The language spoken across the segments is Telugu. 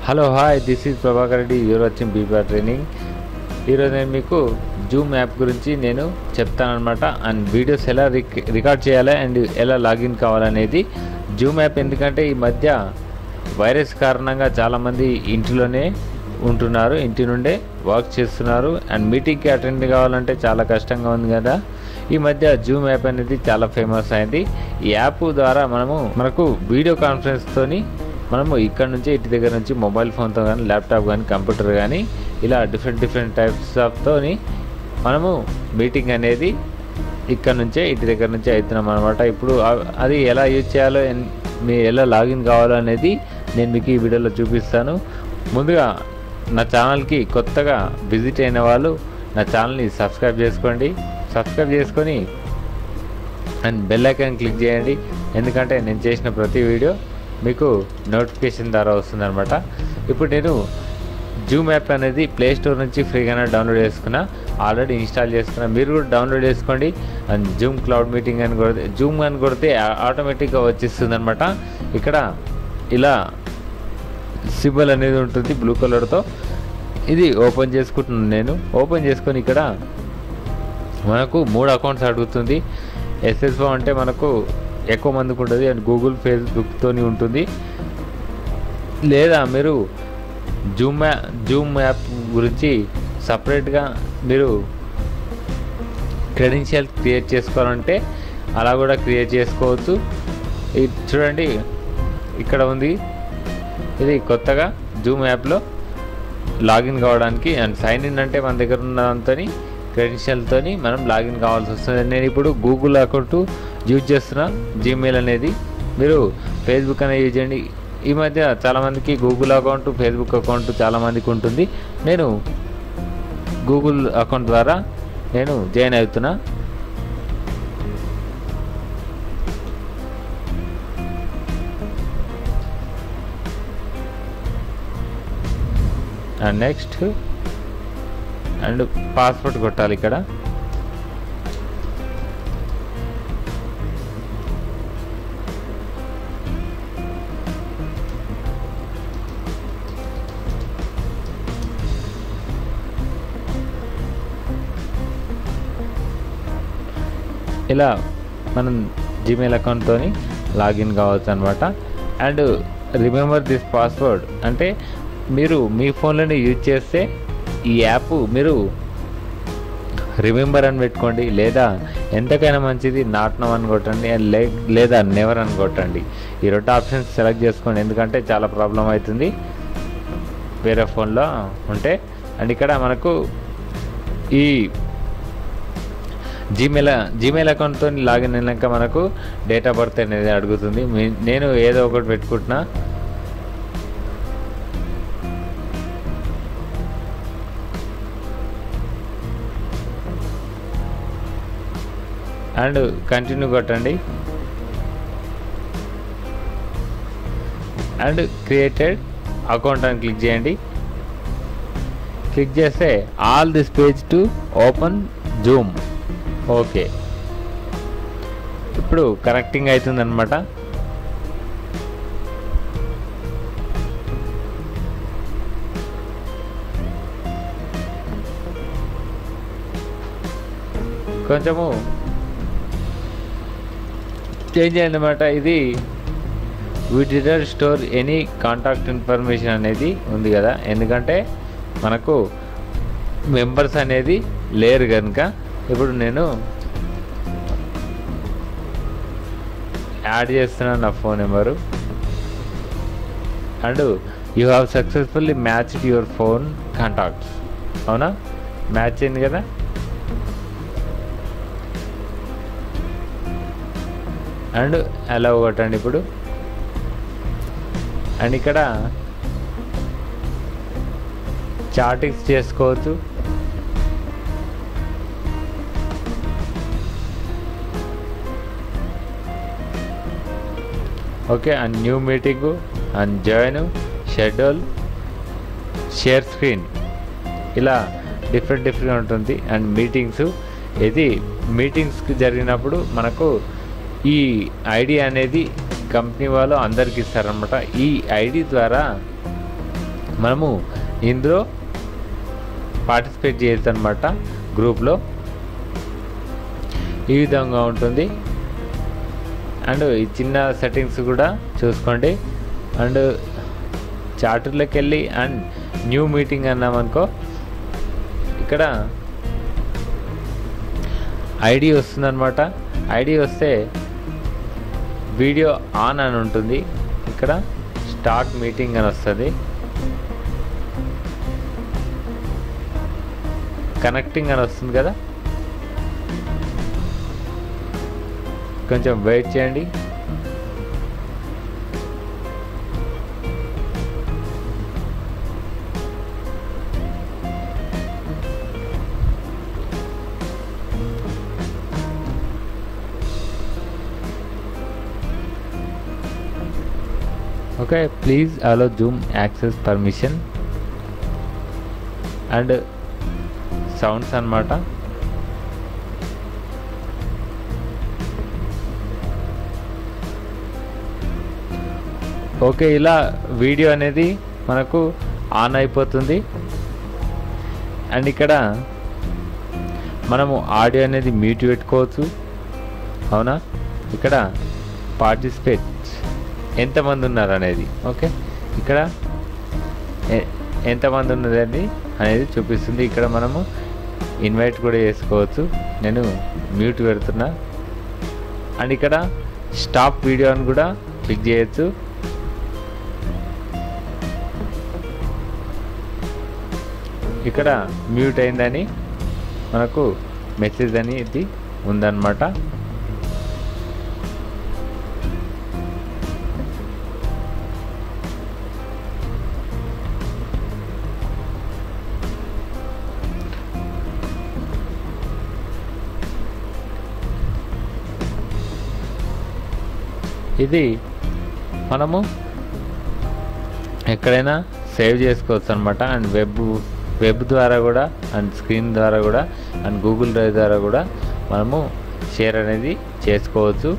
hello hi this is Prabhakar Reddy you're watching BPR training ఈరోజు నేను మీకు జూమ్ యాప్ గురించి నేను చెప్తానమాట అండ్ వీడియోస్ ఎలా రిక్ రికార్డ్ చేయాలి అండ్ ఎలా లాగిన్ కావాలనేది జూమ్ యాప్ ఎందుకంటే ఈ మధ్య వైరస్ కారణంగా చాలామంది ఇంటిలోనే ఉంటున్నారు ఇంటి నుండే వర్క్ చేస్తున్నారు అండ్ మీటింగ్కి అటెండ్ కావాలంటే చాలా కష్టంగా ఉంది కదా ఈ మధ్య జూమ్ యాప్ అనేది చాలా ఫేమస్ అయింది ఈ యాప్ ద్వారా మనము మనకు వీడియో కాన్ఫరెన్స్తోని మనము ఇక్కడ నుంచి ఇంటి దగ్గర నుంచి మొబైల్ ఫోన్తో కానీ ల్యాప్టాప్ కానీ కంప్యూటర్ కానీ ఇలా డిఫరెంట్ డిఫరెంట్ టైప్స్ ఆఫ్తోని మనము మీటింగ్ అనేది ఇక్కడ నుంచే ఇంటి దగ్గర నుంచే అవుతున్నాం అనమాట ఇప్పుడు ఆ- అది ఎలా యూజ్ చేయాలో ఎన్- మీ ఎలా లాగిన్ కావాలో అనేది నేను మీకు ఈ వీడియోలో చూపిస్తాను ముందుగా నా ఛానల్కి కొత్తగా విజిట్ అయిన వాళ్ళు నా ఛానల్ని సబ్స్క్రైబ్ చేసుకోండి సబ్స్క్రైబ్ చేసుకొని అండ్ బెల్ ఐకాన్ క్లిక్ చేయండి ఎందుకంటే నేను చేసిన ప్రతి వీడియో మీకు నోటిఫికేషన్ ద్వారా వస్తుందన్నమాట ఇప్పుడు నేను జూమ్ యాప్ అనేది ప్లే స్టోర్ నుంచి ఫ్రీగానే డౌన్లోడ్ చేసుకున్నా ఆల్రెడీ ఇన్స్టాల్ చేసుకున్నా మీరు కూడా డౌన్లోడ్ చేసుకోండి అండ్ జూమ్ క్లౌడ్ మీటింగ్ అని కొడితే జూమ్ అని కొడితే ఆటోమేటిక్గా వచ్చేస్తుంది అనమాట ఇక్కడ ఇలా సింబల్ అనేది ఉంటుంది బ్లూ కలర్తో ఇది ఓపెన్ చేసుకుంటున్నాను నేను ఓపెన్ చేసుకొని ఇక్కడ మనకు మూడు అకౌంట్స్ అడుగుతుంది ఎస్ఎస్ఓ అంటే మనకు ఎక్కువ మందికి ఉంటుంది అండ్ గూగుల్ ఫేస్బుక్తోని ఉంటుంది లేదా మీరు జూమ్ యా జూమ్ యాప్ గురించి సపరేట్గా మీరు క్రెడెన్షియల్ క్రియేట్ చేసుకోవాలంటే అలా కూడా క్రియేట్ చేసుకోవచ్చు ఇది చూడండి ఇక్కడ ఉంది ఇది కొత్తగా జూమ్ యాప్లో లాగిన్ కావడానికి అండ్ సైన్ ఇన్ అంటే మన దగ్గర ఉన్న దాంతో క్రెడెన్షియల్తో మనం లాగిన్ కావాల్సి వస్తుంది నేను ఇప్పుడు గూగుల్ అకౌంట్ యూజ్ చేస్తున్నా జీమెయిల్ అనేది మీరు ఫేస్బుక్ అనేది యూజ్ చేయండి ఈ మధ్య చాలామందికి గూగుల్ అకౌంట్ ఫేస్బుక్ అకౌంట్ చాలామందికి ఉంటుంది నేను గూగుల్ అకౌంట్ ద్వారా నేను జాయిన్ అవుతున్నా అండ్ నెక్స్ట్ అండ్ పాస్వర్డ్ కొట్టాలి ఇక్కడ ఇలా మనం జీమెయిల్ అకౌంట్తో లాగిన్ కావచ్చు అనమాట అండ్ రిమెంబర్ దిస్ పాస్వర్డ్ అంటే మీరు మీ ఫోన్లోనే యూజ్ చేస్తే ఈ యాప్ మీరు రిమెంబర్ అని పెట్టుకోండి లేదా ఎంతకైనా మంచిది నాట్ నవ్ అని కొట్టండి and లే లేదా నెవర్ అని కొట్టండి ఈ రెండు ఆప్షన్స్ సెలెక్ట్ చేసుకోండి ఎందుకంటే చాలా ప్రాబ్లం అవుతుంది వేరే ఫోన్లో ఉంటే అండ్ ఇక్కడ మనకు ఈ జీమెయిల్ జీమెయిల్ అకౌంట్తో లాగిన్ అయినాక మనకు డేట్ ఆఫ్ బర్త్ అనేది అడుగుతుంది మీ- నేను ఏదో ఒకటి పెట్టుకుంటున్నా అండ్ కంటిన్యూ కొట్టండి అండ్ క్రియేటెడ్ అకౌంట్ అని క్లిక్ చేయండి క్లిక్ చేస్తే all this page to open Zoom okay ఇప్పుడు కనెక్టింగ్ అవుతుంది అనమాట కొంచెము చేంజ్ అయిందన్నమాట ఇది వీ డిడర్ స్టోర్ ఎనీ కాంటాక్ట్ ఇన్ఫర్మేషన్ అనేది ఉంది కదా ఎందుకంటే మనకు మెంబర్స్ అనేది లేరు కనుక ఇప్పుడు నేను యాడ్ చేస్తున్నాను నా phone number and you have successfully matched your phone contacts అవునా మ్యాచ్ అయింది కదా అండ్ అలా కొట్టండి ఇప్పుడు అండ్ ఇక్కడ చాటింగ్స్ చేసుకోవచ్చు okay and new meeting and join schedule share screen ఇలా డిఫరెంట్ డిఫరెంట్ ఉంటుంది అండ్ మీటింగ్స్ ఇది మీటింగ్స్కి జరిగినప్పుడు మనకు ఈ ఐడి అనేది కంపెనీ వాళ్ళు అందరికి ఇస్తారనమాట ఈ ఐడి ద్వారా మనము ఇందులో పార్టిసిపేట్ చేయొచ్చు అనమాట గ్రూప్లో ఈ విధంగా ఉంటుంది అండ్ ఈ చిన్న సెట్టింగ్స్ కూడా చూసుకోండి అండ్ చార్టర్లోకి వెళ్ళి అండ్ న్యూ మీటింగ్ అన్నామనుకో ఇక్కడ ఐడి వస్తుందన్నమాట ఐడి వస్తే వీడియో ఆన్ అని ఉంటుంది ఇక్కడ స్టార్ట్ మీటింగ్ అని వస్తుంది కనెక్టింగ్ అని వస్తుంది కదా కొంచెం వెయిట్ చేయండి okay please allow Zoom access permission and sounds అన్నమాట ఓకే ఇలా వీడియో అనేది మనకు ఆన్ అయిపోతుంది అండ్ ఇక్కడ మనము ఆడియో అనేది మ్యూట్ పెట్టుకోవచ్చు అవునా ఇక్కడ పార్టిసిపేట్ ఎంతమంది ఉన్నారు అనేది ఓకే ఇక్కడ ఎ- ఎంతమంది ఉన్నది అనేది చూపిస్తుంది ఇక్కడ మనము ఇన్వైట్ కూడా చేసుకోవచ్చు నేను మ్యూట్ పెడుతున్నా అండ్ ఇక్కడ స్టాప్ వీడియో అని కూడా క్లిక్ చేయొచ్చు ఇక్కడ మ్యూట్ అయిందని మనకు మెసేజ్ అని ఇది ఉందన్నమాట ఇది మనము ఎక్కడైనా సేవ్ చేసుకోవచ్చు అనమాట అండ్ వెబ్ వెబ్ ద్వారా కూడా అండ్ స్క్రీన్ ద్వారా కూడా అండ్ గూగుల్ డ్రైవ్ ద్వారా కూడా మనము షేర్ అనేది చేసుకోవచ్చు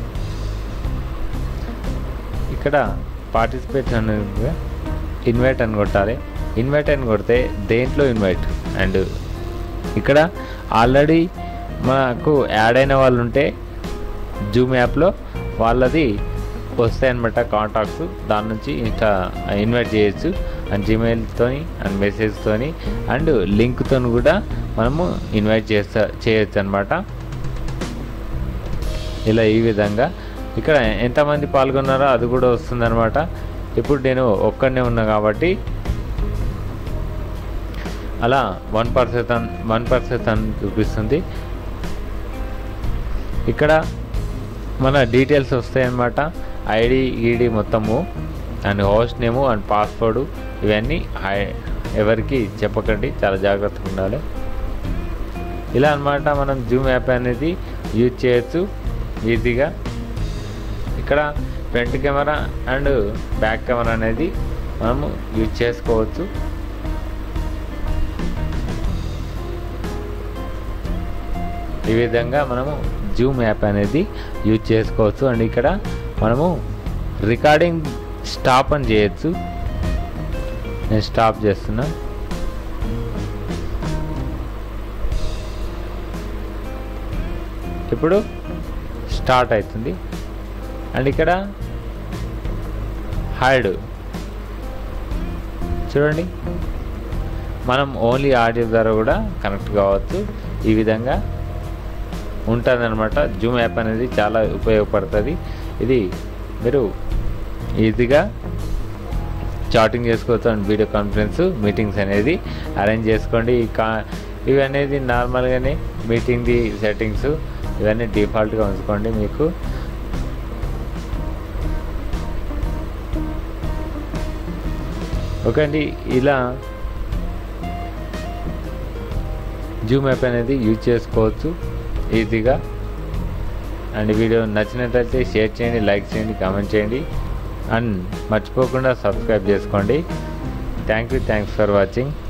ఇక్కడ పార్టిసిపేట్ అనేది ఇన్వైట్ అని కొట్టాలి ఇన్వైట్ అని కొడితే దేంట్లో ఇన్వైట్ అండ్ ఇక్కడ ఆల్రెడీ మనకు యాడ్ అయిన వాళ్ళు ఉంటే జూమ్ యాప్లో వాళ్ళది వస్తాయి అనమాట కాంటాక్ట్స్ దాని నుంచి ఇంకా ఇన్వైట్ చేయొచ్చు అండ్ జీమెయిల్తోని అండ్ మెసేజ్తోని అండ్ లింక్తో కూడా మనము ఇన్వైట్ చేస్తా చేయొచ్చు అనమాట ఇలా ఈ విధంగా ఇక్కడ ఎంతమంది పాల్గొన్నారో అది కూడా వస్తుందన్నమాట ఇప్పుడు నేను ఒక్కడనే ఉన్నా కాబట్టి అలా వన్ పర్సెంట్ వన్ పర్సెంట్ అని చూపిస్తుంది ఇక్కడ మన డీటెయిల్స్ వస్తాయన్నమాట ఐడి ఈడి మొత్తము and host name and password ఇవన్నీ హై- ఎవరికి చెప్పకండి చాలా జాగ్రత్తగా ఉండాలి ఇలా అన్నమాట మనం జూమ్ యాప్ అనేది యూజ్ చేయొచ్చు ఈజీగా ఇక్కడ front camera and back camera అనేది మనము యూజ్ చేసుకోవచ్చు ఈ విధంగా మనము జూమ్ యాప్ అనేది యూజ్ చేసుకోవచ్చు అండ్ ఇక్కడ మనము రికార్డింగ్ స్టాప్ అని చేయొచ్చు నేను స్టాప్ చేస్తున్నా ఇప్పుడు స్టార్ట్ అవుతుంది అండ్ ఇక్కడ హైడ్ చూడండి మనం ఓన్లీ ఆడియో ద్వారా కూడా కనెక్ట్ కావచ్చు ఈ విధంగా ఉంటుంది అనమాట జూమ్ యాప్ అనేది చాలా ఉపయోగపడుతుంది ఇది మీరు ఈజీగా చాటింగ్ చేసుకోవచ్చు అండ్ వీడియో కాన్ఫరెన్స్ మీటింగ్స్ అనేది అరేంజ్ చేసుకోండి ఈ కా ఇవి అనేది నార్మల్గానే మీటింగ్ది సెట్టింగ్స్ ఇవన్నీ డిఫాల్ట్గా ఉంచుకోండి మీకు ఓకే అండి ఇలా జూమ్ యాప్ అనేది యూజ్ చేసుకోవచ్చు ఈజీగా అండ్ వీడియో నచ్చినట్లయితే షేర్ చేయండి లైక్ చేయండి కామెంట్ చేయండి అండ్ మర్చిపోకుండా సబ్స్క్రైబ్ చేసుకోండి thank you thanks for watching